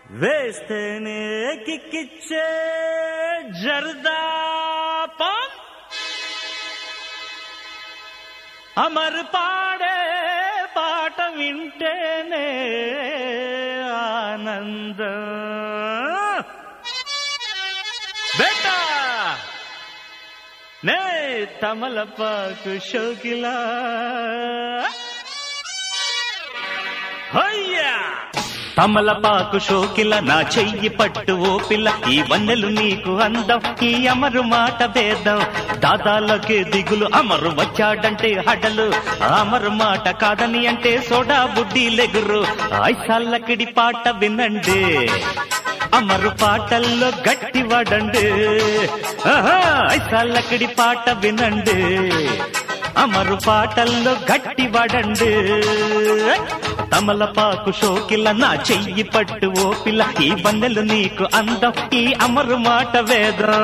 వేస్తేనే కిక్కిచ్చే జర్దా పాన్ అమర్ పాడే పాట వింటేనే ఆనందం బేటా నే తమలపాకు షోకిలా హయ్యా తమలపాకు షోకిల నా చెయ్యి పట్టు ఓ పిల్ల ఈ వన్నెలు నీకు అందం ఈ అమరు మాట భేదం దాదాలకే దిగులు అమరు వచ్చాడంటే హడలు అమరు మాట కాదని అంటే సోడా బుడ్డి లెగురు ఐసాల్లకిడి పాట వినండి అమరు పాటల్లో గట్టి వాడండి ఆహా, ఐసాల్లకిడి పాట వినండి అమరు పాటల్లో గట్టి వాడండి తమలపాకు షోకిల నా చెయ్యి పట్టు ఓ పిల్ల ఈ బందెలు నీకు అందం ఈ అమరు మాట వేదం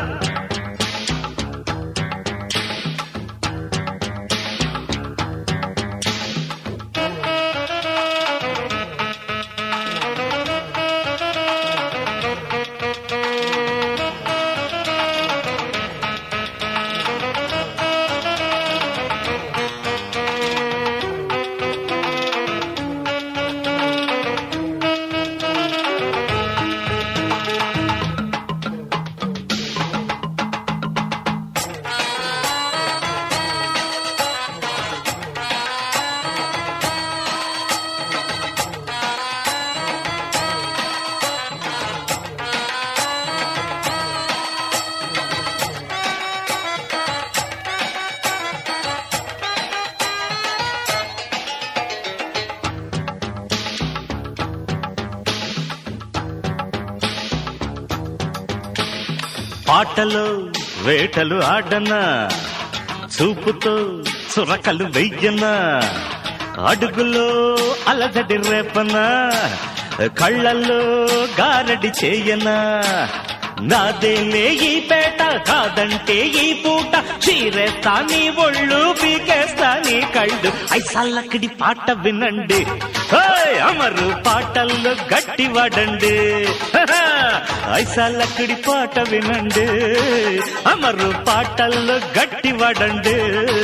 పాటలు వేటలు ఆడనా చూపుతో చురకలు వెయ్యనా అడుగులో అలజడి రేపనా కళ్ళల్లో గారడి చేయనా నాదేలే ఈ పేట కాదంటే ఈ పూట చీరేస్తా నీ ఒళ్ళు పీకేస్తా నీ కళ్ళు ఐసాలక్కడి పాట వినండి హేయ్, అమరు పాటల్లో గట్టి వాడండి ఐసాలక్కడి పాట వినండి అమరు పాటల్లో గట్టి వాడండి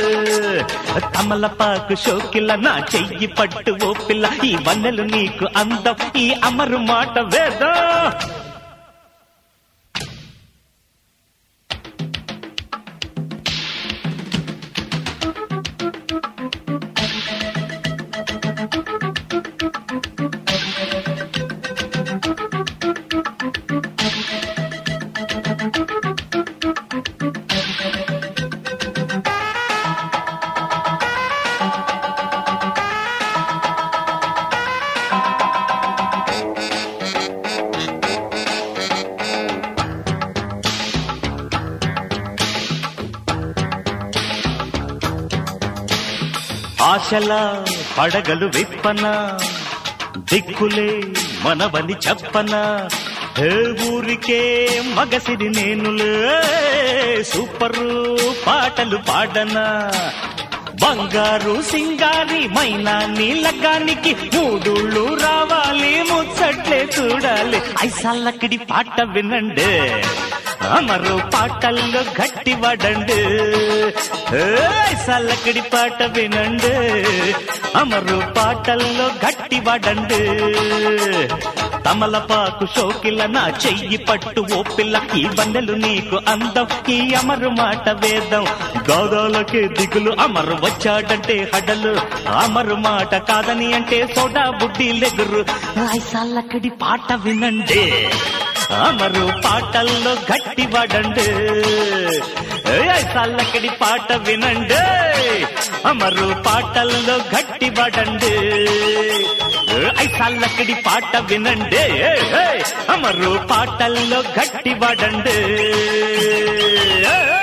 తమలపాకు షోకిల నా చెయ్యి పట్టు ఓ పిల్ల ఈ వన్నెలు నీకు అందం ఈ అమరు మాట వేదా ఆశల పడగలు విప్పన దిక్కులే మనవని చెప్పన ఏ ఊరికే మగసిరి నేనులే సూపరు పాటలు పాడనా బంగారు సింగారి మైనా నీలగానికి మూడుళ్ళు రావాలి ముచ్చట్లే చూడాలి ఐసాలక్కడి పాట వినండి అమరు పాటల్లో గట్టి వాడండి ఐసాలక్కడి పాట వినండి అమరు పాటల్లో గట్టి వాడండి తమలపాకు షోకిల నా చెయ్యి పట్టు ఓ పిల్ల ఈ బందెలు నీకు అందం ఈ అమరు మాట వేదం గౌరవులకే దిగులు అమరు వచ్చాడంటే హడలు అమరు మాట కాదని అంటే సోడా బుడ్డి లెగురు ఐసాలక్కడి పాట వినండి అమరు పాటల్లో గట్టి వాడండి ఐసాలక్కడి పాట వినండి అమరు పాటల్లో గట్టి వాడండి ఐసాలక్కడి పాట వినండి అమరు పాటల్లో గట్టి వాడండి